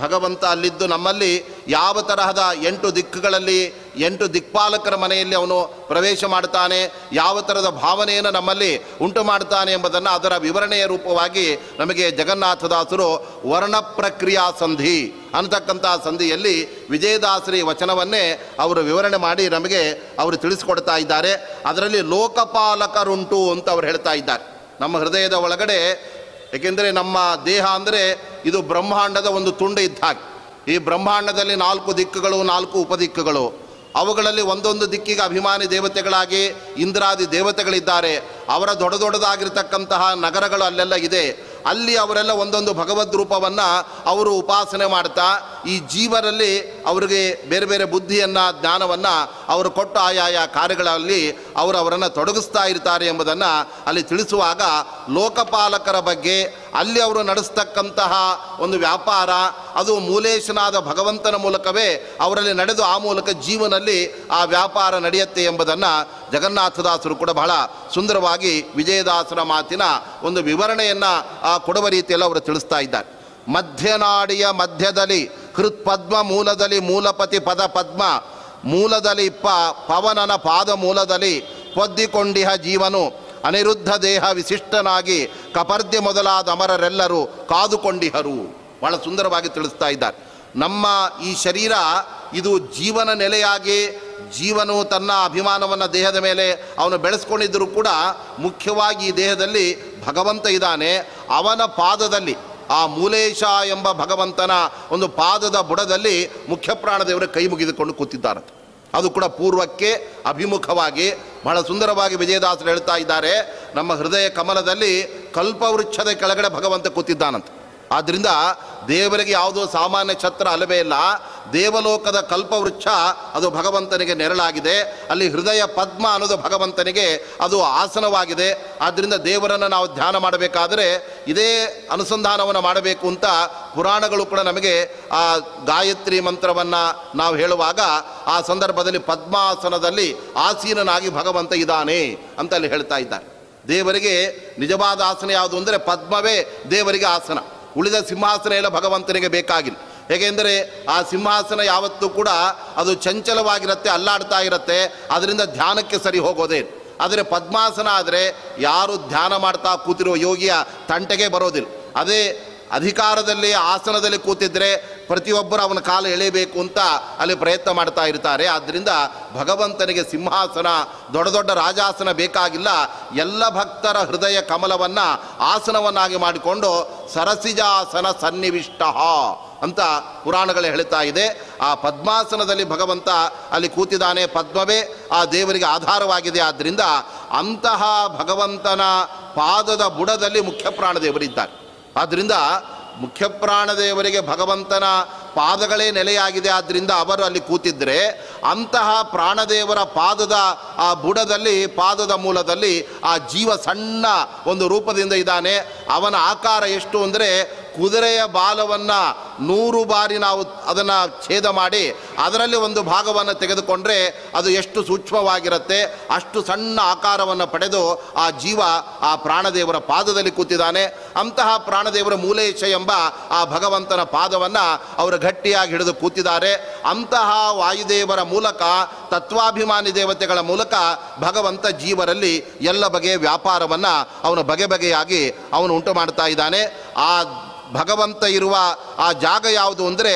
ಭಗವಂತ ಅಲ್ಲಿದ್ದು ನಮ್ಮಲ್ಲಿ ಯಾವ ತರಹದ ಎಂಟು ದಿಕ್ಕುಗಳಲ್ಲಿ ಎಂಟು ದಿಕ್ಪಾಲಕರ ಮನೆಯಲ್ಲಿ ಅವನು ಪ್ರವೇಶ ಮಾಡ್ತಾನೆ ಯಾವ ಥರದ ಭಾವನೆಯನ್ನು ನಮ್ಮಲ್ಲಿ ಉಂಟು ಮಾಡ್ತಾನೆ ಎಂಬುದನ್ನು ಅದರ ವಿವರಣೆಯ ರೂಪವಾಗಿ ನಮಗೆ ಜಗನ್ನಾಥದಾಸರು ವರ್ಣ ಪ್ರಕ್ರಿಯಾ ಸಂಧಿ ಅನ್ನತಕ್ಕಂಥ ಸಂಧಿಯಲ್ಲಿ ವಿಜಯದಾಸರಿ ವಚನವನ್ನೇ ಅವರು ವಿವರಣೆ ಮಾಡಿ ನಮಗೆ ಅವರು ತಿಳಿಸ್ಕೊಡ್ತಾ ಇದ್ದಾರೆ ಅದರಲ್ಲಿ ಲೋಕಪಾಲಕರುಂಟು ಅಂತ ಅವರು ಹೇಳ್ತಾ ಇದ್ದಾರೆ ನಮ್ಮ ಹೃದಯದ ಒಳಗಡೆ ಏಕೆಂದರೆ ನಮ್ಮ ದೇಹ ಅಂದರೆ ಇದು ಬ್ರಹ್ಮಾಂಡದ ಒಂದು ತುಂಡು ಇದ್ದ ಹಾಗೆ ಈ ಬ್ರಹ್ಮಾಂಡದಲ್ಲಿ ನಾಲ್ಕು ದಿಕ್ಕುಗಳು ನಾಲ್ಕು ಉಪದಿಕ್ಕುಗಳು ಅವುಗಳಲ್ಲಿ ಒಂದೊಂದು ದಿಕ್ಕಿಗೆ ಅಭಿಮಾನಿ ದೇವತೆಗಳಾಗಿ ಇಂದ್ರಾದಿ ದೇವತೆಗಳಿದ್ದಾರೆ ಅವರ ದೊಡ್ಡ ದೊಡ್ಡದಾಗಿರ್ತಕ್ಕಂತಹ ನಗರಗಳು ಅಲ್ಲೆಲ್ಲ ಇದೆ ಅಲ್ಲಿ ಅವರೆಲ್ಲ ಒಂದೊಂದು ಭಗವದ್ ರೂಪವನ್ನು ಅವರು ಉಪಾಸನೆ ಮಾಡ್ತಾ ಈ ಜೀವರಲ್ಲಿ ಅವರಿಗೆ ಬೇರೆ ಬೇರೆ ಬುದ್ಧಿಯನ್ನು ಜ್ಞಾನವನ್ನು ಅವರು ಕೊಟ್ಟು ಆಯಾಯ ಕಾರ್ಯಗಳಲ್ಲಿ ಅವರು ಅವರನ್ನು ತೊಡಗಿಸ್ತಾ ಇರ್ತಾರೆ ಎಂಬುದನ್ನು ಅಲ್ಲಿ ತಿಳಿಸುವಾಗ ಲೋಕಪಾಲಕರ ಬಗ್ಗೆ ಅಲ್ಲಿ ಅವರು ನಡೆಸ್ತಕ್ಕಂತಹ ಒಂದು ವ್ಯಾಪಾರ ಅದು ಮೂಲೇಶನಾದ ಭಗವಂತನ ಮೂಲಕವೇ ಅವರಲ್ಲಿ ನಡೆದು ಆ ಮೂಲಕ ಜೀವನಲ್ಲಿ ಆ ವ್ಯಾಪಾರ ನಡೆಯುತ್ತೆ ಎಂಬುದನ್ನು ಜಗನ್ನಾಥದಾಸರು ಕೂಡ ಬಹಳ ಸುಂದರವಾಗಿ ವಿಜಯದಾಸರ ಮಾತಿನ ಒಂದು ವಿವರಣೆಯನ್ನು ಆ ಕೊಡುವ ರೀತಿಯಲ್ಲಿ ಅವರು ತಿಳಿಸ್ತಾ ಇದ್ದಾರೆ ಮಧ್ಯನಾಡಿಯ ಮಧ್ಯದಲ್ಲಿ ಹೃತ್ಪದ್ಮ ಮೂಲದಲ್ಲಿ ಮೂಲಪತಿ ಪದ ಪದ್ಮ ಮೂಲದಲ್ಲಿ ಪ ಪವನನ ಪಾದ ಮೂಲದಲ್ಲಿ ಪೊದ್ದಿಕೊಂಡಿಹ ಜೀವನು ಅನಿರುದ್ಧ ದೇಹ ವಿಶಿಷ್ಟನಾಗಿ ಕಪರ್ದ್ಯ ಮೊದಲಾದ ಅಮರರೆಲ್ಲರೂ ಕಾದುಕೊಂಡಿಹರು ಬಹಳ ಸುಂದರವಾಗಿ ತಿಳಿಸ್ತಾ ಇದ್ದಾರೆ ನಮ್ಮ ಈ ಶರೀರ ಇದು ಜೀವನ ನೆಲೆಯಾಗಿ ಜೀವನು ತನ್ನ ಅಭಿಮಾನವನ್ನು ದೇಹದ ಮೇಲೆ ಅವನು ಬೆಳೆಸ್ಕೊಂಡಿದ್ದರೂ ಕೂಡ ಮುಖ್ಯವಾಗಿ ಈ ದೇಹದಲ್ಲಿ ಭಗವಂತ ಇದ್ದಾನೆ ಅವನ ಪಾದದಲ್ಲಿ ಆ ಮೂಲೇಶ ಎಂಬ ಭಗವಂತನ ಒಂದು ಪಾದದ ಬುಡದಲ್ಲಿ ಮುಖ್ಯ ಪ್ರಾಣದೇವರು ಕೈ ಮುಗಿದುಕೊಂಡು ಕೂತಿದ್ದಾರಂತೆ ಅದು ಕೂಡ ಪೂರ್ವಕ್ಕೆ ಅಭಿಮುಖವಾಗಿ ಬಹಳ ಸುಂದರವಾಗಿ ವಿಜಯದಾಸರು ಹೇಳ್ತಾ ಇದ್ದಾರೆ ನಮ್ಮ ಹೃದಯ ಕಮಲದಲ್ಲಿ ಕಲ್ಪವೃಕ್ಷದ ಕೆಳಗಡೆ ಭಗವಂತ ಕೂತಿದ್ದಾನಂತೆ ಆದ್ದರಿಂದ ದೇವರಿಗೆ ಯಾವುದೋ ಸಾಮಾನ್ಯ ಛತ್ರ ಅಲ್ಲವೇ ಇಲ್ಲ ದೇವಲೋಕದ ಕಲ್ಪವೃಕ್ಷ ಅದು ಭಗವಂತನಿಗೆ ನೆರಳಾಗಿದೆ ಅಲ್ಲಿ ಹೃದಯ ಪದ್ಮ ಅನ್ನೋದು ಭಗವಂತನಿಗೆ ಅದು ಆಸನವಾಗಿದೆ ಆದ್ದರಿಂದ ದೇವರನ್ನು ನಾವು ಧ್ಯಾನ ಮಾಡಬೇಕಾದರೆ ಇದೇ ಅನುಸಂಧಾನವನ್ನು ಮಾಡಬೇಕು ಅಂತ ಪುರಾಣಗಳು ಕೂಡ ನಮಗೆ ಆ ಗಾಯತ್ರಿ ಮಂತ್ರವನ್ನು ನಾವು ಹೇಳುವಾಗ ಆ ಸಂದರ್ಭದಲ್ಲಿ ಪದ್ಮಾಸನದಲ್ಲಿ ಆಸೀನನಾಗಿ ಭಗವಂತ ಇದ್ದಾನೆ ಅಂತ ಅಲ್ಲಿ ಹೇಳ್ತಾ ಇದ್ದಾರೆ ದೇವರಿಗೆ ನಿಜವಾದ ಆಸನ ಯಾವುದು ಅಂದರೆ ಪದ್ಮವೇ ದೇವರಿಗೆ ಆಸನ ಉಳಿದ ಸಿಂಹಾಸನ ಎಲ್ಲ ಭಗವಂತನಿಗೆ ಬೇಕಾಗಿಲ್ಲ ಹೇಗೆಂದರೆ ಆ ಸಿಂಹಾಸನ ಯಾವತ್ತೂ ಕೂಡ ಅದು ಚಂಚಲವಾಗಿರುತ್ತೆ ಅಲ್ಲಾಡ್ತಾ ಇರುತ್ತೆ ಅದರಿಂದ ಧ್ಯಾನಕ್ಕೆ ಸರಿ ಹೋಗೋದೇ ಆದರೆ ಪದ್ಮಾಸನ ಆದರೆ ಯಾರು ಧ್ಯಾನ ಮಾಡ್ತಾ ಕೂತಿರೋ ಯೋಗಿಯ ತಂಟೆಗೆ ಬರೋದಿಲ್ಲ ಅದೇ ಅಧಿಕಾರದಲ್ಲಿ ಆಸನದಲ್ಲಿ ಕೂತಿದ್ರೆ ಪ್ರತಿಯೊಬ್ಬರು ಅವನ ಕಾಲು ಎಳೆಯಬೇಕು ಅಂತ ಅಲ್ಲಿ ಪ್ರಯತ್ನ ಮಾಡ್ತಾ ಇರ್ತಾರೆ ಆದ್ದರಿಂದ ಭಗವಂತನಿಗೆ ಸಿಂಹಾಸನ ದೊಡ್ಡ ದೊಡ್ಡ ರಾಜಾಸನ ಬೇಕಾಗಿಲ್ಲ ಎಲ್ಲ ಭಕ್ತರ ಹೃದಯ ಕಮಲವನ್ನು ಆಸನವನ್ನಾಗಿ ಮಾಡಿಕೊಂಡು ಸರಸಿಜಾಸನ ಸನ್ನಿವಿಷ್ಟ ಅಂತ ಪುರಾಣಗಳು ಹೇಳ್ತಾ ಇದೆ ಆ ಪದ್ಮಾಸನದಲ್ಲಿ ಭಗವಂತ ಅಲ್ಲಿ ಕೂತಿದ್ದಾನೆ ಪದ್ಮವೇ ಆ ದೇವರಿಗೆ ಆಧಾರವಾಗಿದೆ ಆದ್ದರಿಂದ ಅಂತಹ ಭಗವಂತನ ಪಾದದ ಬುಡದಲ್ಲಿ ಮುಖ್ಯ ಪ್ರಾಣದೇವರಿದ್ದಾರೆ ಆದ್ದರಿಂದ ಮುಖ್ಯ ಪ್ರಾಣದೇವರಿಗೆ ಭಗವಂತನ ಪಾದಗಳೇ ನೆಲೆಯಾಗಿದೆ ಆದ್ದರಿಂದ ಅವರು ಅಲ್ಲಿ ಕೂತಿದ್ದರೆ ಅಂತಹ ಪ್ರಾಣದೇವರ ಪಾದದ ಆ ಬುಡದಲ್ಲಿ ಪಾದದ ಮೂಲದಲ್ಲಿ ಆ ಜೀವ ಸಣ್ಣ ಒಂದು ರೂಪದಿಂದ ಇದ್ದಾನೆ ಅವನ ಆಕಾರ ಎಷ್ಟು ಅಂದರೆ ಕುದುರೆಯ ಬಾಲವನ್ನು ನೂರು ಬಾರಿ ನಾವು ಅದನ್ನು ಛೇದ ಮಾಡಿ ಅದರಲ್ಲಿ ಒಂದು ಭಾಗವನ್ನು ತೆಗೆದುಕೊಂಡ್ರೆ ಅದು ಎಷ್ಟು ಸೂಕ್ಷ್ಮವಾಗಿರುತ್ತೆ ಅಷ್ಟು ಸಣ್ಣ ಆಕಾರವನ್ನು ಪಡೆದು ಆ ಜೀವ ಆ ಪ್ರಾಣದೇವರ ಪಾದದಲ್ಲಿ ಕೂತಿದ್ದಾನೆ ಅಂತಹ ಪ್ರಾಣದೇವರ ಮೂಲೇಶ ಎಂಬ ಆ ಭಗವಂತನ ಪಾದವನ್ನು ಅವರು ಗಟ್ಟಿಯಾಗಿ ಹಿಡಿದು ಕೂತಿದ್ದಾರೆ ಅಂತಹ ವಾಯುದೇವರ ಮೂಲಕ ತತ್ವಾಭಿಮಾನಿ ದೇವತೆಗಳ ಮೂಲಕ ಭಗವಂತ ಜೀವರಲ್ಲಿ ಎಲ್ಲ ಬಗೆಯ ವ್ಯಾಪಾರವನ್ನು ಅವನು ಬಗೆ ಬಗೆಯಾಗಿ ಅವನು ಉಂಟು ಮಾಡ್ತಾ ಇದ್ದಾನೆ ಆ ಭಗವಂತ ಇರುವ ಆ ಜಾಗ ಯಾವುದು ಅಂದರೆ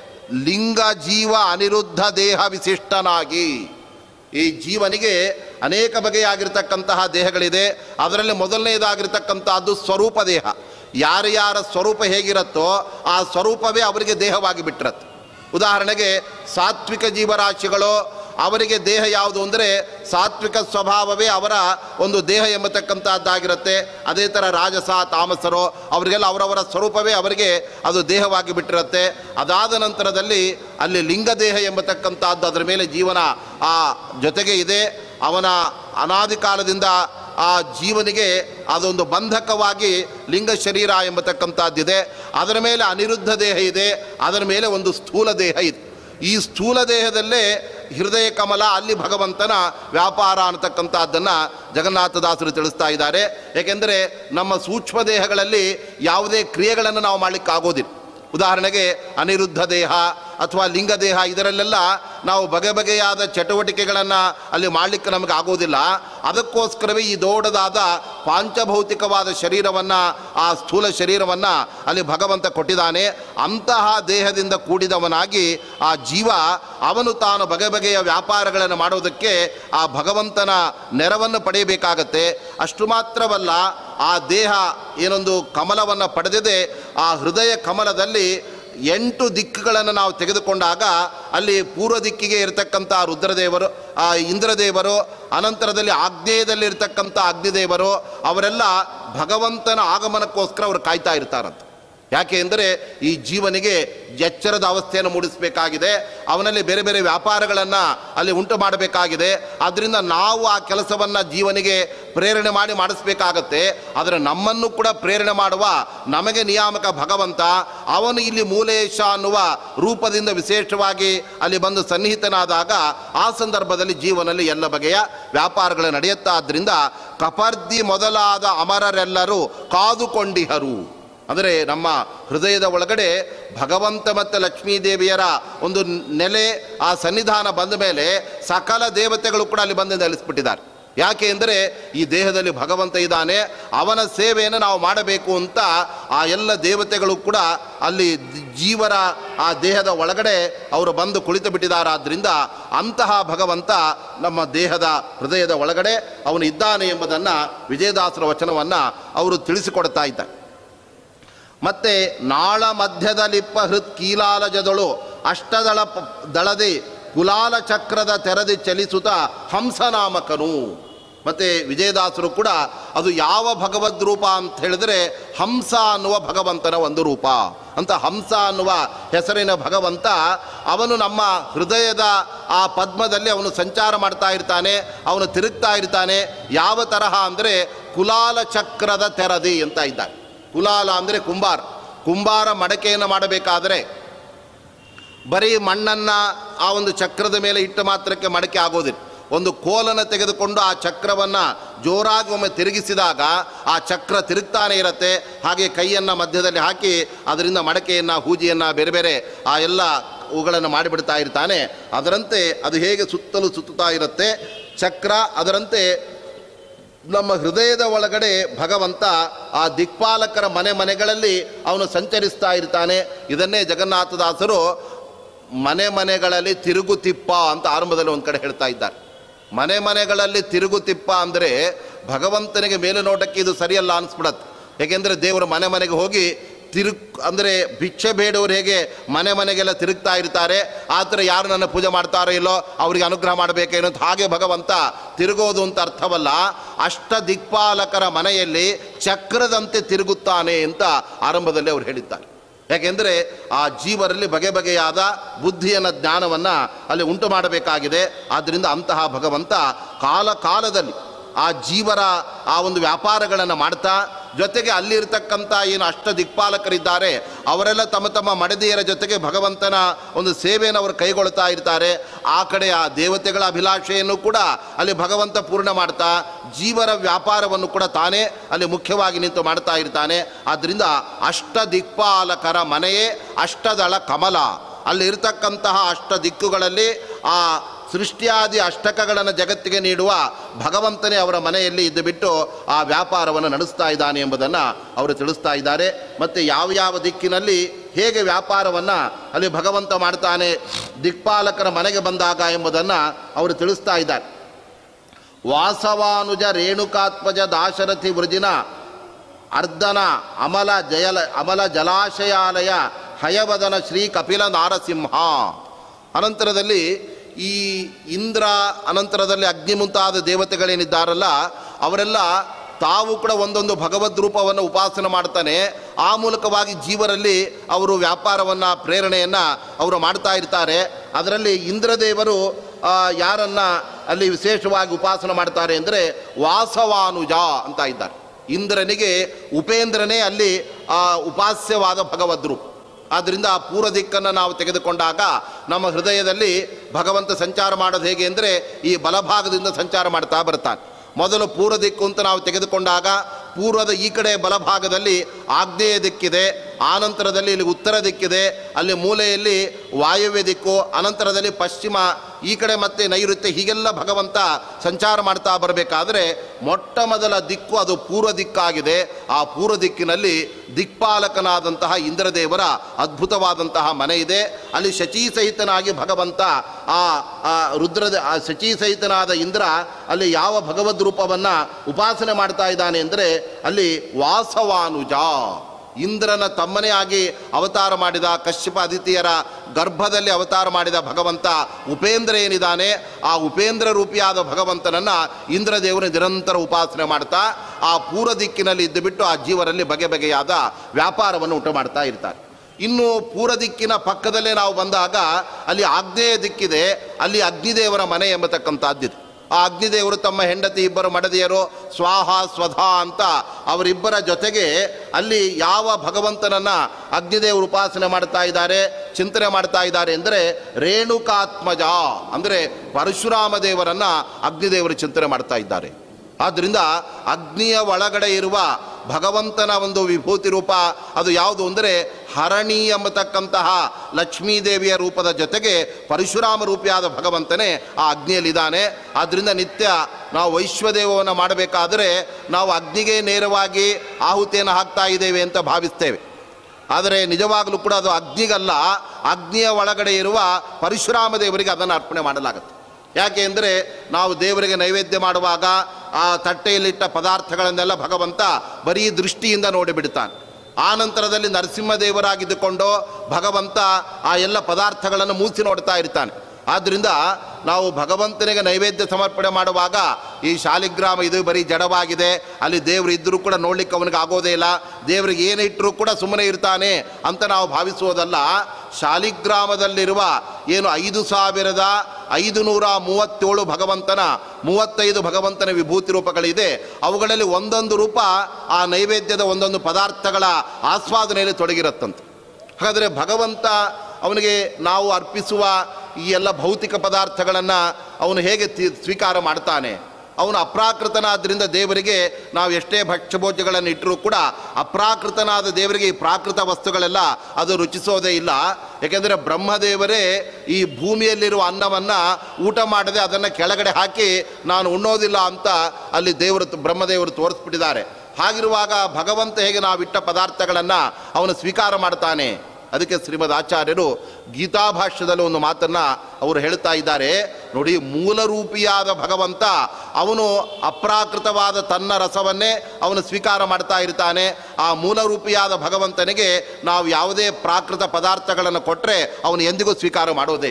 ಲಿಂಗ ಜೀವ ಅನಿರುದ್ಧ ದೇಹ ವಿಶಿಷ್ಟನಾಗಿ ಈ ಜೀವನಿಗೆ ಅನೇಕ ಬಗೆಯಾಗಿರ್ತಕ್ಕಂತಹ ದೇಹಗಳಿದೆ ಅದರಲ್ಲಿ ಮೊದಲನೇದಾಗಿರ್ತಕ್ಕಂಥದ್ದು ಸ್ವರೂಪ ದೇಹ ಯಾರ ಯಾರ ಸ್ವರೂಪ ಹೇಗಿರುತ್ತೋ ಆ ಸ್ವರೂಪವೇ ಅವರಿಗೆ ದೇಹವಾಗಿ ಬಿಟ್ಟಿರತ್ತೆ ಉದಾಹರಣೆಗೆ ಸಾತ್ವಿಕ ಜೀವರಾಶಿಗಳು ಅವರಿಗೆ ದೇಹ ಯಾವುದು ಅಂದರೆ ಸಾತ್ವಿಕ ಸ್ವಭಾವವೇ ಅವರ ಒಂದು ದೇಹ ಎಂಬತಕ್ಕಂಥದ್ದಾಗಿರುತ್ತೆ ಅದೇ ಥರ ರಾಜಸ ತಾಮಸರು ಅವರಿಗೆಲ್ಲ ಅವರವರ ಸ್ವರೂಪವೇ ಅವರಿಗೆ ಅದು ದೇಹವಾಗಿ ಬಿಟ್ಟಿರುತ್ತೆ ಅದಾದ ನಂತರದಲ್ಲಿ ಅಲ್ಲಿ ಲಿಂಗ ದೇಹ ಎಂಬತಕ್ಕಂಥದ್ದು ಅದರ ಮೇಲೆ ಜೀವನ ಆ ಜೊತೆಗೆ ಇದೆ ಅವನ ಅನಾದಿ ಕಾಲದಿಂದ ಆ ಜೀವನಿಗೆ ಅದೊಂದು ಬಂಧಕವಾಗಿ ಲಿಂಗ ಶರೀರ ಎಂಬತಕ್ಕಂಥದ್ದಿದೆ ಅದರ ಮೇಲೆ ಅನಿರುದ್ಧ ದೇಹ ಇದೆ ಅದರ ಮೇಲೆ ಒಂದು ಸ್ಥೂಲ ದೇಹ ಇದೆ ಈ ಸ್ಥೂಲ ದೇಹದಲ್ಲೇ ಹೃದಯ ಕಮಲ ಅಲ್ಲಿ ಭಗವಂತನ ವ್ಯಾಪಾರ ಅನ್ನತಕ್ಕಂಥದ್ದನ್ನು ಜಗನ್ನಾಥದಾಸರು ತಿಳಿಸ್ತಾ ಇದ್ದಾರೆ ಏಕೆಂದರೆ ನಮ್ಮ ಸೂಕ್ಷ್ಮ ದೇಹಗಳಲ್ಲಿ ಯಾವುದೇ ಕ್ರಿಯೆಗಳನ್ನು ನಾವು ಮಾಡಲಿಕ್ಕಾಗೋದಿಲ್ಲ ಉದಾಹರಣೆಗೆ ಅನಿರುದ್ಧ ದೇಹ ಅಥವಾ ಲಿಂಗ ದೇಹ ಇದರಲ್ಲೆಲ್ಲ ನಾವು ಬಗೆ ಬಗೆಯಾದ ಚಟುವಟಿಕೆಗಳನ್ನು ಅಲ್ಲಿ ಮಾಡಲಿಕ್ಕೆ ನಮಗೆ ಆಗೋದಿಲ್ಲ ಅದಕ್ಕೋಸ್ಕರವೇ ಈ ದೊಡ್ಡದಾದ ಪಾಂಚಭೌತಿಕವಾದ ಶರೀರವನ್ನು ಆ ಸ್ಥೂಲ ಶರೀರವನ್ನು ಅಲ್ಲಿ ಭಗವಂತ ಕೊಟ್ಟಿದ್ದಾನೆ ಅಂತಹ ದೇಹದಿಂದ ಕೂಡಿದವನಾಗಿ ಆ ಜೀವ ಅವನು ತಾನು ಬಗೆ ಬಗೆಯ ವ್ಯಾಪಾರಗಳನ್ನು ಮಾಡೋದಕ್ಕೆ ಆ ಭಗವಂತನ ನೆರವನ್ನು ಪಡೆಯಬೇಕಾಗತ್ತೆ ಅಷ್ಟು ಮಾತ್ರವಲ್ಲ ಆ ದೇಹ ಏನೊಂದು ಕಮಲವನ್ನು ಪಡೆದಿದೆ ಆ ಹೃದಯ ಕಮಲದಲ್ಲಿ ಎಂಟು ದಿಕ್ಕುಗಳನ್ನು ನಾವು ತೆಗೆದುಕೊಂಡಾಗ ಅಲ್ಲಿ ಪೂರ್ವ ದಿಕ್ಕಿಗೆ ಇರತಕ್ಕಂಥ ರುದ್ರದೇವರು ಆ ಇಂದ್ರದೇವರು ಅನಂತರದಲ್ಲಿ ಆಗ್ನೇಯದಲ್ಲಿ ಇರತಕ್ಕಂಥ ಅಗ್ನಿದೇವರು ಅವರೆಲ್ಲ ಭಗವಂತನ ಆಗಮನಕ್ಕೋಸ್ಕರ ಅವರು ಕಾಯ್ತಾ ಇರ್ತಾರಂತೆ ಯಾಕೆ ಅಂದರೆ ಈ ಜೀವನಿಗೆ ಎಚ್ಚರದ ಅವಸ್ಥೆಯನ್ನು ಮೂಡಿಸಬೇಕಾಗಿದೆ ಅವನಲ್ಲಿ ಬೇರೆ ಬೇರೆ ವ್ಯಾಪಾರಗಳನ್ನು ಅಲ್ಲಿ ಉಂಟು ಮಾಡಬೇಕಾಗಿದೆ ಆದ್ದರಿಂದ ನಾವು ಆ ಕೆಲಸವನ್ನು ಜೀವನಿಗೆ ಪ್ರೇರಣೆ ಮಾಡಿ ಮಾಡಿಸ್ಬೇಕಾಗತ್ತೆ ಆದರೆ ನಮ್ಮನ್ನು ಕೂಡ ಪ್ರೇರಣೆ ಮಾಡುವ ನಮಗೆ ನಿಯಾಮಕ ಭಗವಂತ ಅವನು ಇಲ್ಲಿ ಮೂಲೇಶ ಅನ್ನುವ ರೂಪದಿಂದ ವಿಶೇಷವಾಗಿ ಅಲ್ಲಿ ಬಂದು ಸನ್ನಿಹಿತನಾದಾಗ ಆ ಸಂದರ್ಭದಲ್ಲಿ ಜೀವನದಲ್ಲಿ ಎಲ್ಲ ಬಗೆಯ ವ್ಯಾಪಾರಗಳು ನಡೆಯುತ್ತಾದ್ದರಿಂದ ಕಪರ್ದಿ ಮೊದಲಾದ ಅಮರರೆಲ್ಲರೂ ಕಾದುಕೊಂಡಿಹರು ಅಂದರೆ ನಮ್ಮ ಹೃದಯದ ಒಳಗಡೆ ಭಗವಂತ ಮತ್ತು ಲಕ್ಷ್ಮೀದೇವಿಯರ ಒಂದು ನೆಲೆ ಆ ಸನ್ನಿಧಾನ ಬಂದ ಮೇಲೆ ಸಕಲ ದೇವತೆಗಳು ಕೂಡ ಅಲ್ಲಿ ಬಂದು ನೆಲೆಸ್ಬಿಟ್ಟಿದ್ದಾರೆ ಯಾಕೆ ಅಂದರೆ ಈ ದೇಹದಲ್ಲಿ ಭಗವಂತ ಇದ್ದಾನೆ ಅವನ ಸೇವೆಯನ್ನು ನಾವು ಮಾಡಬೇಕು ಅಂತ ಆ ಎಲ್ಲ ದೇವತೆಗಳು ಕೂಡ ಅಲ್ಲಿ ಜೀವರ ಆ ದೇಹದ ಒಳಗಡೆ ಅವರು ಬಂದು ಕುಳಿತು ಬಿಟ್ಟಿದ್ದಾರಾದ್ದರಿಂದ ಅಂತಹ ಭಗವಂತ ನಮ್ಮ ದೇಹದ ಹೃದಯದ ಒಳಗಡೆ ಅವನು ಇದ್ದಾನೆ ಎಂಬುದನ್ನು ವಿಜಯದಾಸರ ವಚನವನ್ನು ಅವರು ತಿಳಿಸಿಕೊಡ್ತಾ ಇದ್ದಾರೆ ಮತ್ತೆ ನಾಳ ಮಧ್ಯದಲ್ಲಿಪ್ಪ ಹೃತ್ ಕೀಲಾಲಜದಳು ಅಷ್ಟದಳ ಪ- ದಳದಿ ಕುಲಾಲ ಚಕ್ರದ ತೆರೆದಿ ಚಲಿಸುತ್ತ ಹಂಸನಾಮಕನು ಮತ್ತೆ ವಿಜಯದಾಸರು ಕೂಡ ಅದು ಯಾವ ಭಗವದ್ ರೂಪ ಅಂತ ಹೇಳಿದ್ರೆ ಹಂಸ ಅನ್ನುವ ಭಗವಂತನ ಒಂದು ರೂಪ ಅಂತ ಹಂಸ ಅನ್ನುವ ಹೆಸರಿನ ಭಗವಂತ ಅವನು ನಮ್ಮ ಹೃದಯದ ಆ ಪದ್ಮದಲ್ಲಿ ಅವನು ಸಂಚಾರ ಮಾಡ್ತಾ ಇರ್ತಾನೆ ಅವನು ತಿರುಗ್ತಾ ಇರ್ತಾನೆ ಯಾವ ತರಹ ಅಂದರೆ ಕುಲಾಲ ಚಕ್ರದ ತೆರದಿ ಅಂತ ಇದ್ದಾನೆ ಕುಲಾಲ ಅಂದರೆ ಕುಂಬಾರ ಕುಂಬಾರ ಮಡಕೆಯನ್ನು ಮಾಡಬೇಕಾದರೆ ಬರೀ ಮಣ್ಣನ್ನು ಆ ಒಂದು ಚಕ್ರದ ಮೇಲೆ ಇಟ್ಟ ಮಾತ್ರಕ್ಕೆ ಮಡಕೆ ಆಗೋದಿಲ್ಲ ಒಂದು ಕೋಲನ್ನು ತೆಗೆದುಕೊಂಡು ಆ ಚಕ್ರವನ್ನು ಜೋರಾಗಿ ಒಮ್ಮೆ ತಿರುಗಿಸಿದಾಗ ಆ ಚಕ್ರ ತಿರುಗ್ತಾನೆ ಇರುತ್ತೆ ಹಾಗೆ ಕೈಯನ್ನು ಮಧ್ಯದಲ್ಲಿ ಹಾಕಿ ಅದರಿಂದ ಮಡಕೆಯನ್ನು ಹೂಜಿಯನ್ನು ಬೇರೆ ಬೇರೆ ಆ ಎಲ್ಲ ಅವುಗಳನ್ನು ಮಾಡಿಬಿಡ್ತಾ ಇರ್ತಾನೆ ಅದರಂತೆ ಅದು ಹೇಗೆ ಸುತ್ತಲೂ ಸುತ್ತುತ್ತಾ ಇರುತ್ತೆ ಚಕ್ರ ಅದರಂತೆ ನಮ್ಮ ಹೃದಯದ ಒಳಗಡೆ ಭಗವಂತ ಆ ದಿಕ್ಪಾಲಕರ ಮನೆ ಮನೆಗಳಲ್ಲಿ ಅವನು ಸಂಚರಿಸ್ತಾ ಇರ್ತಾನೆ ಇದನ್ನೇ ಜಗನ್ನಾಥದಾಸರು ಮನೆ ಮನೆಗಳಲ್ಲಿ ತಿರುಗುತಿಪ್ಪ ಅಂತ ಆರಂಭದಲ್ಲಿ ಒಂದು ಕಡೆ ಹೇಳ್ತಾ ಇದ್ದಾರೆ ಮನೆ ಮನೆಗಳಲ್ಲಿ ತಿರುಗುತಿಪ್ಪ ಅಂದರೆ ಭಗವಂತನಿಗೆ ಮೇಲೆ ನೋಟಕ್ಕೆ ಇದು ಸರಿಯಲ್ಲ ಅನಿಸ್ಬಿಡತ್ತೆ ಏಕೆಂದರೆ ದೇವರು ಮನೆ ಮನೆಗೆ ಹೋಗಿ ತಿರುಗ್ ಅಂದರೆ ಭಿಕ್ಷೆ ಬೇಡವರು ಹೇಗೆ ಮನೆ ಮನೆಗೆಲ್ಲ ತಿರುಗ್ತಾ ಇರ್ತಾರೆ ಆ ಥರ ಯಾರು ನನ್ನ ಪೂಜೆ ಮಾಡ್ತಾರೋ ಇಲ್ಲೋ ಅವರಿಗೆ ಅನುಗ್ರಹ ಮಾಡಬೇಕೇನೋ ಅಂತ ಹಾಗೆ ಭಗವಂತ ತಿರುಗೋದು ಅಂತ ಅರ್ಥವಲ್ಲ ಅಷ್ಟ ದಿಕ್ಪಾಲಕರ ಮನೆಯಲ್ಲಿ ಚಕ್ರದಂತೆ ತಿರುಗುತ್ತಾನೆ ಅಂತ ಆರಂಭದಲ್ಲಿ ಅವರು ಹೇಳಿದ್ದಾರೆ ಯಾಕೆಂದರೆ ಆ ಜೀವರಲ್ಲಿ ಬಗೆ ಬಗೆಯಾದ ಬುದ್ಧಿಯನ್ನ ಜ್ಞಾನವನ್ನು ಅಲ್ಲಿ ಉಂಟು ಮಾಡಬೇಕಾಗಿದೆ ಆದ್ದರಿಂದ ಅಂತಹ ಭಗವಂತ ಕಾಲ ಕಾಲದಲ್ಲಿ ಆ ಜೀವರ ಆ ಒಂದು ವ್ಯಾಪಾರಗಳನ್ನು ಮಾಡ್ತಾ ಜೊತೆಗೆ ಅಲ್ಲಿರ್ತಕ್ಕಂಥ ಏನು ಅಷ್ಟ ದಿಕ್ಪಾಲಕರಿದ್ದಾರೆ ಅವರೆಲ್ಲ ತಮ್ಮ ತಮ್ಮ ಮಡದಿಯರ ಜೊತೆಗೆ ಭಗವಂತನ ಒಂದು ಸೇವೆಯನ್ನು ಅವರು ಕೈಗೊಳ್ತಾ ಇರ್ತಾರೆ ಆ ಕಡೆ ಆ ದೇವತೆಗಳ ಅಭಿಲಾಷೆಯನ್ನು ಕೂಡ ಅಲ್ಲಿ ಭಗವಂತ ಪೂರ್ಣ ಮಾಡ್ತಾ ಜೀವರ ವ್ಯಾಪಾರವನ್ನು ಕೂಡ ತಾನೇ ಅಲ್ಲಿ ಮುಖ್ಯವಾಗಿ ನಿಂತು ಮಾಡ್ತಾ ಇರ್ತಾನೆ ಆದ್ದರಿಂದ ಅಷ್ಟ ದಿಕ್ಪಾಲಕರ ಮನೆಯೇ ಅಷ್ಟದಳ ಕಮಲ ಅಲ್ಲಿ ಇರತಕ್ಕಂತಹ ಅಷ್ಟ ದಿಕ್ಕುಗಳಲ್ಲಿ ಆ ಸೃಷ್ಟಿಯಾದಿ ಅಷ್ಟಕಗಳನ್ನು ಜಗತ್ತಿಗೆ ನೀಡುವ ಭಗವಂತನೇ ಅವರ ಮನೆಯಲ್ಲಿ ಇದ್ದು ಬಿಟ್ಟು ಆ ವ್ಯಾಪಾರವನ್ನು ನಡೆಸ್ತಾ ಇದ್ದಾನೆ ಎಂಬುದನ್ನು ಅವರು ತಿಳಿಸ್ತಾ ಇದ್ದಾರೆ ಮತ್ತು ಯಾವ ಯಾವ ದಿಕ್ಕಿನಲ್ಲಿ ಹೇಗೆ ವ್ಯಾಪಾರವನ್ನು ಅಲ್ಲಿ ಭಗವಂತ ಮಾಡ್ತಾನೆ ದಿಕ್ಪಾಲಕರ ಮನೆಗೆ ಬಂದಾಗ ಎಂಬುದನ್ನು ಅವರು ತಿಳಿಸ್ತಾ ಇದ್ದಾರೆ ವಾಸವಾನುಜ ರೇಣುಕಾತ್ಮಜ ದಾಶರಥಿ ವೃಜಿನ ಅರ್ಧನ ಅಮಲ ಜಯಲ ಅಮಲ ಜಲಾಶಯಾಲಯ ಹಯವದನ ಶ್ರೀ ಕಪಿಲ ನಾರಸಿಂಹ ಅನಂತರದಲ್ಲಿ ಈ ಇಂದ್ರ ಅನಂತರದಲ್ಲಿ ಅಗ್ನಿ ಮುಂತಾದ ದೇವತೆಗಳೇನಿದ್ದಾರಲ್ಲ ಅವರೆಲ್ಲ ತಾವು ಕೂಡ ಒಂದೊಂದು ಭಗವದ್ ರೂಪವನ್ನು ಉಪಾಸನೆ ಮಾಡ್ತಾನೆ ಆ ಮೂಲಕವಾಗಿ ಜೀವರಲ್ಲಿ ಅವರು ವ್ಯಾಪಾರವನ್ನು ಪ್ರೇರಣೆಯನ್ನು ಅವರು ಮಾಡ್ತಾ ಇರ್ತಾರೆ ಅದರಲ್ಲಿ ಇಂದ್ರದೇವರು ಆ, ಯಾರನ್ನ ಅಲ್ಲಿ ವಿಶೇಷವಾಗಿ ಉಪಾಸನೆ ಮಾಡ್ತಾರೆ ಅಂದರೆ ವಾಸವಾನುಜ ಅಂತ ಇದ್ದಾರೆ ಇಂದ್ರನಿಗೆ ಉಪೇಂದ್ರನೇ ಅಲ್ಲಿ ಆ ಉಪಾಸ್ಯವಾದ ಭಗವದ್ ರೂಪ ಆದ್ದರಿಂದ ಆ ಪೂರ್ವ ದಿಕ್ಕನ್ನು ನಾವು ತೆಗೆದುಕೊಂಡಾಗ ನಮ್ಮ ಹೃದಯದಲ್ಲಿ ಭಗವಂತ ಸಂಚಾರ ಮಾಡೋದು ಹೇಗೆ ಅಂದರೆ ಈ ಬಲಭಾಗದಿಂದ ಸಂಚಾರ ಮಾಡ್ತಾ ಬರ್ತಾನೆ ಮೊದಲು ಪೂರ್ವ ದಿಕ್ಕು ಅಂತ ನಾವು ತೆಗೆದುಕೊಂಡಾಗ ಪೂರ್ವದ ಈ ಕಡೆ ಬಲಭಾಗದಲ್ಲಿ ಆಗ್ನೇಯ ದಿಕ್ಕಿದೆ ಆನಂತರದಲ್ಲಿ ಇಲ್ಲಿ ಉತ್ತರ ದಿಕ್ಕಿದೆ ಅಲ್ಲಿ ಮೂಲೆಯಲ್ಲಿ ವಾಯವ್ಯ ದಿಕ್ಕು ಅನಂತರದಲ್ಲಿ ಪಶ್ಚಿಮ ಈ ಕಡೆ ಮತ್ತೆ ನೈಋತ್ಯ ಹೀಗೆಲ್ಲ ಭಗವಂತ ಸಂಚಾರ ಮಾಡ್ತಾ ಬರಬೇಕಾದ್ರೆ ಮೊಟ್ಟ ಮೊದಲ ದಿಕ್ಕು ಅದು ಪೂರ್ವ ದಿಕ್ಕಾಗಿದೆ ಆ ಪೂರ್ವ ದಿಕ್ಕಿನಲ್ಲಿ ದಿಕ್ಪಾಲಕನಾದಂತಹ ಇಂದ್ರದೇವರ ಅದ್ಭುತವಾದಂತಹ ಮನೆ ಇದೆ ಅಲ್ಲಿ ಶಚೀ ಸಹಿತನಾಗಿ ಭಗವಂತ ಆ ಆ ರುದ್ರದ ಆ ಶಚೀ ಸಹಿತನಾದ ಇಂದ್ರ ಅಲ್ಲಿ ಯಾವ ಭಗವದ್ ರೂಪವನ್ನು ಉಪಾಸನೆ ಮಾಡ್ತಾ ಇದ್ದಾನೆ ಅಂದರೆ ಅಲ್ಲಿ ವಾಸವಾನುಜ ಇಂದ್ರನ ತಮ್ಮನೇ ಆಗಿ ಅವತಾರ ಮಾಡಿದ ಕಶ್ಯಪ ಅದಿತಿಯರ ಗರ್ಭದಲ್ಲಿ ಅವತಾರ ಮಾಡಿದ ಭಗವಂತ ಉಪೇಂದ್ರ ಏನಿದ್ದಾನೆ ಆ ಉಪೇಂದ್ರ ರೂಪಿಯಾದ ಭಗವಂತನನ್ನು ಇಂದ್ರದೇವರು ನಿರಂತರ ಉಪಾಸನೆ ಮಾಡ್ತಾ ಆ ಪೂರ್ವ ದಿಕ್ಕಿನಲ್ಲಿ ಇದ್ದು ಬಿಟ್ಟು ಆ ಜೀವರಲ್ಲಿ ಬಗೆ ಬಗೆಯಾದ ವ್ಯಾಪಾರವನ್ನು ಉಂಟು ಮಾಡ್ತಾ ಇರ್ತಾರೆ ಇನ್ನು ಪೂರ್ವ ದಿಕ್ಕಿನ ಪಕ್ಕದಲ್ಲೇ ನಾವು ಬಂದಾಗ ಅಲ್ಲಿ ಆಗ್ನೇಯ ದಿಕ್ಕಿದೆ ಅಲ್ಲಿ ಅಗ್ನಿದೇವರ ಮನೆ ಎಂಬತಕ್ಕಂಥದ್ದಿದೆ ಆ ಅಗ್ನಿದೇವರು ತಮ್ಮ ಹೆಂಡತಿ ಇಬ್ಬರು ಮಡದಿಯರು ಸ್ವಾಹ ಸ್ವಧಾ ಅಂತ ಅವರಿಬ್ಬರ ಜೊತೆಗೆ ಅಲ್ಲಿ ಯಾವ ಭಗವಂತನನ್ನ ಅಗ್ನಿದೇವರು ಉಪಾಸನೆ ಮಾಡ್ತಾ ಇದ್ದಾರೆ ಚಿಂತನೆ ಮಾಡ್ತಾ ಇದ್ದಾರೆ ಅಂದರೆ ರೇಣುಕಾತ್ಮಜ ಅಂದರೆ ಪರಶುರಾಮ ದೇವರನ್ನ ಅಗ್ನಿದೇವರು ಚಿಂತನೆ ಮಾಡ್ತಾ ಇದ್ದಾರೆ ಆದ್ದರಿಂದ ಅಗ್ನಿಯ ಒಳಗಡೆ ಇರುವ ಭಗವಂತನ ಒಂದು ವಿಭೂತಿ ರೂಪ ಅದು ಯಾವುದು ಅಂದರೆ ಹರಣಿ ಎಂಬತಕ್ಕಂತಹ ಲಕ್ಷ್ಮೀದೇವಿಯ ರೂಪದ ಜೊತೆಗೆ ಪರಶುರಾಮ ರೂಪಿಯಾದ ಭಗವಂತನೇ ಆ ಅಗ್ನಿಯಲ್ಲಿದ್ದಾನೆ ಆದ್ದರಿಂದ ನಿತ್ಯ ನಾವು ವೈಶ್ವದೇವವನ್ನು ಮಾಡಬೇಕಾದರೆ ನಾವು ಅಗ್ನಿಗೆ ನೇರವಾಗಿ ಆಹುತಿಯನ್ನು ಹಾಕ್ತಾ ಇದ್ದೇವೆ ಅಂತ ಭಾವಿಸ್ತೇವೆ ಆದರೆ ನಿಜವಾಗಲೂ ಕೂಡ ಅದು ಅಗ್ನಿಗಲ್ಲ ಅಗ್ನಿಯ ಒಳಗಡೆ ಇರುವ ಪರಶುರಾಮ ದೇವರಿಗೆ ಅದನ್ನು ಅರ್ಪಣೆ ಮಾಡಲಾಗುತ್ತೆ ಯಾಕೆ ಅಂದರೆ ನಾವು ದೇವರಿಗೆ ನೈವೇದ್ಯ ಮಾಡುವಾಗ ಆ ತಟ್ಟೆಯಲ್ಲಿಟ್ಟ ಪದಾರ್ಥಗಳನ್ನೆಲ್ಲ ಭಗವಂತ ಬರೀ ದೃಷ್ಟಿಯಿಂದ ನೋಡಿಬಿಡ್ತಾನೆ ಆ ನಂತರದಲ್ಲಿ ನರಸಿಂಹದೇವರಾಗಿದ್ದುಕೊಂಡು ಭಗವಂತ ಆ ಎಲ್ಲ ಪದಾರ್ಥಗಳನ್ನು ಮೂಸಿ ನೋಡ್ತಾ ಇರ್ತಾನೆ ಆದ್ದರಿಂದ ನಾವು ಭಗವಂತನಿಗೆ ನೈವೇದ್ಯ ಸಮರ್ಪಣೆ ಮಾಡುವಾಗ ಈ ಶಾಲಿಗ್ರಾಮ ಇದು ಬರೀ ಜಡವಾಗಿದೆ ಅಲ್ಲಿ ದೇವರು ಇದ್ದರೂ ಕೂಡ ನೋಡ್ಲಿಕ್ಕೆ ಅವನಿಗೆ ಆಗೋದೇ ಇಲ್ಲ ದೇವರಿಗೆ ಏನು ಇಟ್ಟರೂ ಕೂಡ ಸುಮ್ಮನೆ ಇರ್ತಾನೆ ಅಂತ ನಾವು ಭಾವಿಸುವುದಲ್ಲ ಶಾಲಿಗ್ರಾಮದಲ್ಲಿರುವ ಏನು ಐದು ಸಾವಿರದ ಐದು ನೂರ ಮೂವತ್ತೇಳು ಭಗವಂತನ ಮೂವತ್ತೈದು ಭಗವಂತನ ವಿಭೂತಿ ರೂಪಗಳಿದೆ ಅವುಗಳಲ್ಲಿ ಒಂದೊಂದು ರೂಪ ಆ ನೈವೇದ್ಯದ ಒಂದೊಂದು ಪದಾರ್ಥಗಳ ಆಸ್ವಾದನೆಯಲ್ಲಿ ತೊಡಗಿರುತ್ತಂತೆ ಹಾಗಾದರೆ ಭಗವಂತ ಅವನಿಗೆ ನಾವು ಅರ್ಪಿಸುವ ಈ ಎಲ್ಲ ಭೌತಿಕ ಪದಾರ್ಥಗಳನ್ನು ಅವನು ಹೇಗೆ ತಿ- ಸ್ವೀಕಾರ ಮಾಡ್ತಾನೆ ಅವನು ಅಪ್ರಾಕೃತನಾದ್ದರಿಂದ ದೇವರಿಗೆ ನಾವು ಎಷ್ಟೇ ಭಕ್ಷ್ಯಭೋಜ್ಯಗಳನ್ನು ಇಟ್ಟರೂ ಕೂಡ ಅಪ್ರಾಕೃತನಾದ ದೇವರಿಗೆ ಈ ಪ್ರಾಕೃತ ವಸ್ತುಗಳೆಲ್ಲ ಅದು ರುಚಿಸೋದೇ ಇಲ್ಲ ಏಕೆಂದರೆ ಬ್ರಹ್ಮದೇವರೇ ಈ ಭೂಮಿಯಲ್ಲಿರುವ ಅನ್ನವನ್ನು ಊಟ ಮಾಡದೆ ಅದನ್ನು ಕೆಳಗಡೆ ಹಾಕಿ ನಾನು ಉಣ್ಣೋದಿಲ್ಲ ಅಂತ ಅಲ್ಲಿ ದೇವರು ಬ್ರಹ್ಮದೇವರು ತೋರಿಸ್ಬಿಟ್ಟಿದ್ದಾರೆ ಹಾಗಿರುವಾಗ ಭಗವಂತ ಹೇಗೆ ನಾವಿಟ್ಟ ಪದಾರ್ಥಗಳನ್ನು ಅವನು ಸ್ವೀಕಾರ ಮಾಡ್ತಾನೆ ಅದಕ್ಕೆ ಶ್ರೀಮದ್ ಆಚಾರ್ಯರು ಗೀತಾಭಾಷ್ಯದಲ್ಲಿ ಒಂದು ಮಾತನ್ನು ಅವರು ಹೇಳ್ತಾ ಇದ್ದಾರೆ ನೋಡಿ ಮೂಲರೂಪಿಯಾದ ಭಗವಂತ ಅವನು ಅಪ್ರಾಕೃತವಾದ ತನ್ನ ರಸವನ್ನೇ ಅವನು ಸ್ವೀಕಾರ ಮಾಡ್ತಾ ಇರ್ತಾನೆ ಆ ಮೂಲರೂಪಿಯಾದ ಭಗವಂತನಿಗೆ ನಾವು ಯಾವುದೇ ಪ್ರಾಕೃತ ಪದಾರ್ಥಗಳನ್ನು ಕೊಟ್ಟರೆ ಅವನು ಎಂದಿಗೂ ಸ್ವೀಕಾರ ಮಾಡೋದೇ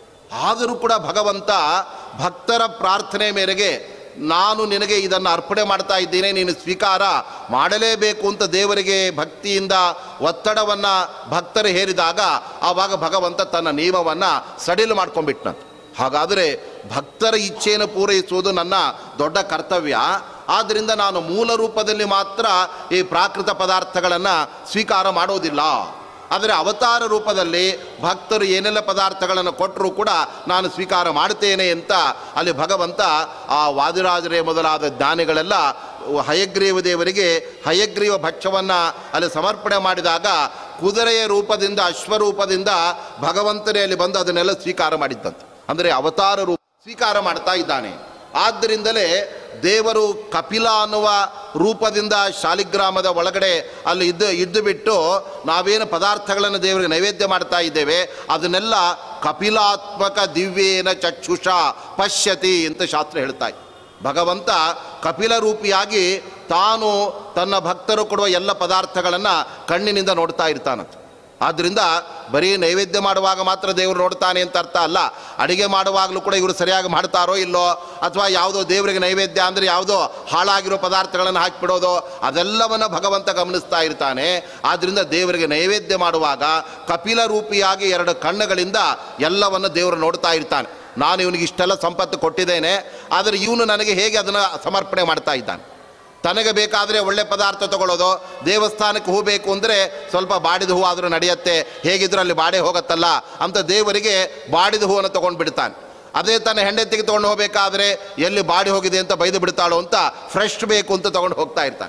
ಆದರೂ ಕೂಡ ಭಗವಂತ ಭಕ್ತರ ಪ್ರಾರ್ಥನೆ ಮೇರೆಗೆ ನಾನು ನಿನಗೆ ಇದನ್ನು ಅರ್ಪಣೆ ಮಾಡ್ತಾ ಇದ್ದೇನೆ ನೀನು ಸ್ವೀಕಾರ ಮಾಡಲೇಬೇಕು ಅಂತ ದೇವರಿಗೆ ಭಕ್ತಿಯಿಂದ ಒತ್ತಡವನ್ನು ಭಕ್ತರು ಹೇರಿದಾಗ ಆವಾಗ ಭಗವಂತ ತನ್ನ ನಿಯಮವನ್ನು ಸಡಿಲು ಮಾಡ್ಕೊಂಡ್ಬಿಟ್ನಂತೆ ಹಾಗಾದರೆ ಭಕ್ತರ ಇಚ್ಛೆಯನ್ನು ಪೂರೈಸುವುದು ನನ್ನ ದೊಡ್ಡ ಕರ್ತವ್ಯ ಆದ್ದರಿಂದ ನಾನು ಮೂಲ ರೂಪದಲ್ಲಿ ಮಾತ್ರ ಈ ಪ್ರಾಕೃತ ಪದಾರ್ಥಗಳನ್ನು ಸ್ವೀಕಾರ ಮಾಡೋದಿಲ್ಲ ಆದರೆ ಅವತಾರ ರೂಪದಲ್ಲಿ ಭಕ್ತರು ಏನೆಲ್ಲ ಪದಾರ್ಥಗಳನ್ನು ಕೊಟ್ಟರೂ ಕೂಡ ನಾನು ಸ್ವೀಕಾರ ಮಾಡ್ತೇನೆ ಅಂತ ಅಲ್ಲಿ ಭಗವಂತ ಆ ವಾದಿರಾಜರೇ ಮೊದಲಾದ ಜ್ಞಾನಿಗಳೆಲ್ಲ ಹಯಗ್ರೀವ ದೇವರಿಗೆ ಹಯಗ್ರೀವ ಭಕ್ಷ್ಯವನ್ನು ಅಲ್ಲಿ ಸಮರ್ಪಣೆ ಮಾಡಿದಾಗ ಕುದುರೆಯ ರೂಪದಿಂದ ಅಶ್ವರೂಪದಿಂದ ಭಗವಂತನೇ ಅಲ್ಲಿ ಬಂದು ಅದನ್ನೆಲ್ಲ ಸ್ವೀಕಾರ ಮಾಡಿದ್ದಂತೆ ಅಂದರೆ ಅವತಾರ ರೂಪ ಸ್ವೀಕಾರ ಮಾಡ್ತಾ ಇದ್ದಾನೆ ಆದ್ದರಿಂದಲೇ ದೇವರು ಕಪಿಲ ಅನ್ನುವ ರೂಪದಿಂದ ಶಾಲಿಗ್ರಾಮದ ಒಳಗಡೆ ಅಲ್ಲಿ ಇದ್ದು ಇದ್ದು ಬಿಟ್ಟು ನಾವೇನು ಪದಾರ್ಥಗಳನ್ನು ದೇವರಿಗೆ ನೈವೇದ್ಯ ಮಾಡ್ತಾ ಇದ್ದೇವೆ ಅದನ್ನೆಲ್ಲ ಕಪಿಲಾತ್ಮಕ ದಿವ್ಯೇನ ಚಕ್ಷುಷ ಪಶ್ಯತಿ ಅಂತ ಶಾಸ್ತ್ರ ಹೇಳ್ತಾ ಇದೆ ಭಗವಂತ ಕಪಿಲ ರೂಪಿಯಾಗಿ ತಾನು ತನ್ನ ಭಕ್ತರು ಕೊಡುವ ಎಲ್ಲ ಪದಾರ್ಥಗಳನ್ನು ಕಣ್ಣಿನಿಂದ ನೋಡ್ತಾ ಇರ್ತಾನಂತೆ ಆದ್ದರಿಂದ ಬರೀ ನೈವೇದ್ಯ ಮಾಡುವಾಗ ಮಾತ್ರ ದೇವರು ನೋಡ್ತಾನೆ ಅಂತ ಅರ್ಥ ಅಲ್ಲ ಅಡಿಗೆ ಮಾಡುವಾಗಲೂ ಕೂಡ ಇವರು ಸರಿಯಾಗಿ ಮಾಡ್ತಾರೋ ಇಲ್ಲೋ ಅಥವಾ ಯಾವುದೋ ದೇವರಿಗೆ ನೈವೇದ್ಯ ಅಂದರೆ ಯಾವುದೋ ಹಾಳಾಗಿರೋ ಪದಾರ್ಥಗಳನ್ನು ಹಾಕಿಬಿಡೋದು ಅದೆಲ್ಲವನ್ನು ಭಗವಂತ ಗಮನಿಸ್ತಾ ಇರ್ತಾನೆ ಆದ್ದರಿಂದ ದೇವರಿಗೆ ನೈವೇದ್ಯ ಮಾಡುವಾಗ ಕಪಿಲ ರೂಪಿಯಾಗಿ ಎರಡು ಕಣ್ಣುಗಳಿಂದ ಎಲ್ಲವನ್ನು ದೇವರು ನೋಡ್ತಾ ಇರ್ತಾನೆ ನಾನು ಇವನಿಗೆ ಇಷ್ಟೆಲ್ಲ ಸಂಪತ್ತು ಕೊಟ್ಟಿದ್ದೇನೆ ಆದರೆ ಇವನು ನನಗೆ ಹೇಗೆ ಅದನ್ನು ಸಮರ್ಪಣೆ ಮಾಡ್ತಾ ಇದ್ದಾನೆ ತನಗೆ ಬೇಕಾದರೆ ಒಳ್ಳೆ ಪದಾರ್ಥ ತಗೊಳ್ಳೋದು ದೇವಸ್ಥಾನಕ್ಕೆ ಹೂ ಬೇಕು ಅಂದರೆ ಸ್ವಲ್ಪ ಬಾಡಿದ ಹೂ ಆದರೂ ನಡೆಯುತ್ತೆ ಹೇಗಿದ್ರೂ ಅಲ್ಲಿ ಬಾಡೆ ಹೋಗುತ್ತಲ್ಲ ಅಂತ ದೇವರಿಗೆ ಬಾಡಿದ ಹೂವನ್ನು ತೊಗೊಂಡು ಬಿಡ್ತಾನೆ ಅದೇ ತನ್ನ ಹೆಂಡತಿಗೆ ತೊಗೊಂಡು ಹೋಗಬೇಕಾದ್ರೆ ಎಲ್ಲಿ ಬಾಡಿ ಹೋಗಿದೆ ಅಂತ ಬೈದು ಬಿಡ್ತಾಳೋ ಅಂತ ಫ್ರೆಶ್ ಬೇಕು ಅಂತ ತೊಗೊಂಡು ಹೋಗ್ತಾ ಇರ್ತಾನೆ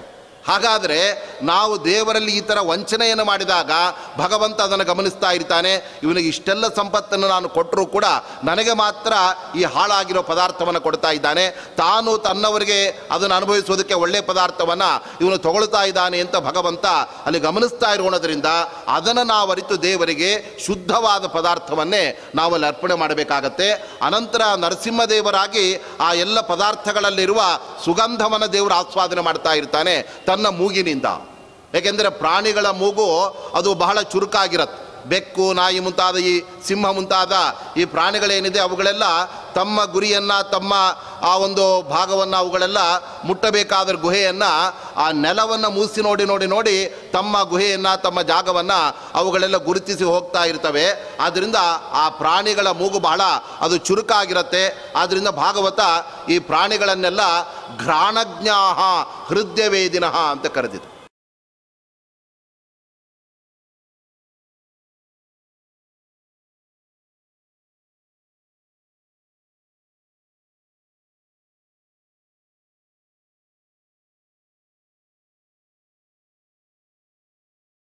ಹಾಗಾದರೆ ನಾವು ದೇವರಲ್ಲಿ ಈ ಥರ ವಂಚನೆಯನ್ನು ಮಾಡಿದಾಗ ಭಗವಂತ ಅದನ್ನು ಗಮನಿಸ್ತಾ ಇರ್ತಾನೆ ಇವನಿಗೆ ಇಷ್ಟೆಲ್ಲ ಸಂಪತ್ತನ್ನು ನಾನು ಕೊಟ್ಟರೂ ಕೂಡ ನನಗೆ ಮಾತ್ರ ಈ ಹಾಳಾಗಿರೋ ಪದಾರ್ಥವನ್ನು ಕೊಡ್ತಾ ಇದ್ದಾನೆ ತಾನು ತನ್ನವರಿಗೆ ಅದನ್ನು ಅನುಭವಿಸೋದಕ್ಕೆ ಒಳ್ಳೆಯ ಪದಾರ್ಥವನ್ನು ಇವನು ತಗೊಳ್ತಾ ಇದ್ದಾನೆ ಅಂತ ಭಗವಂತ ಅಲ್ಲಿ ಗಮನಿಸ್ತಾ ಇರೋಣದ್ರಿಂದ ಅದನ್ನು ನಾವು ಅರಿತು ದೇವರಿಗೆ ಶುದ್ಧವಾದ ಪದಾರ್ಥವನ್ನೇ ನಾವು ಅಲ್ಲಿ ಅರ್ಪಣೆ ಮಾಡಬೇಕಾಗತ್ತೆ ಅನಂತರ ನರಸಿಂಹದೇವರಾಗಿ ಆ ಎಲ್ಲ ಪದಾರ್ಥಗಳಲ್ಲಿರುವ ಸುಗಂಧವನ್ನು ದೇವರು ಆಸ್ವಾದನೆ ಮಾಡ್ತಾ ಇರ್ತಾನೆ ತನ್ನ ಮೂಗಿನಿಂದ ಏಕೆಂದರೆ ಪ್ರಾಣಿಗಳ ಮೂಗು ಅದು ಬಹಳ ಚುರುಕಾಗಿರತ್ತೆ ಬೆಕ್ಕು ನಾಯಿ ಮುಂತಾದ ಈ ಸಿಂಹ ಮುಂತಾದ ಈ ಪ್ರಾಣಿಗಳೇನಿದೆ ಅವುಗಳೆಲ್ಲ ತಮ್ಮ ಗುರಿಯನ್ನು ತಮ್ಮ ಆ ಒಂದು ಭಾಗವನ್ನು ಅವುಗಳೆಲ್ಲ ಮುಟ್ಟಬೇಕಾದ ಗುಹೆಯನ್ನು ಆ ನೆಲವನ್ನು ಮೂಸಿ ನೋಡಿ ನೋಡಿ ನೋಡಿ ತಮ್ಮ ಗುಹೆಯನ್ನು ತಮ್ಮ ಜಾಗವನ್ನು ಅವುಗಳೆಲ್ಲ ಗುರುತಿಸಿ ಹೋಗ್ತಾ ಇರ್ತವೆ ಆದ್ದರಿಂದ ಆ ಪ್ರಾಣಿಗಳ ಮೂಗು ಬಹಳ ಅದು ಚುರುಕಾಗಿರುತ್ತೆ ಆದ್ದರಿಂದ ಭಾಗವತ ಈ ಪ್ರಾಣಿಗಳನ್ನೆಲ್ಲ ಘ್ರಾಣಜ್ಞಾಹ ಹೃದಯ ವೇದಿನಃ ಅಂತ ಕರೆದಿದೆ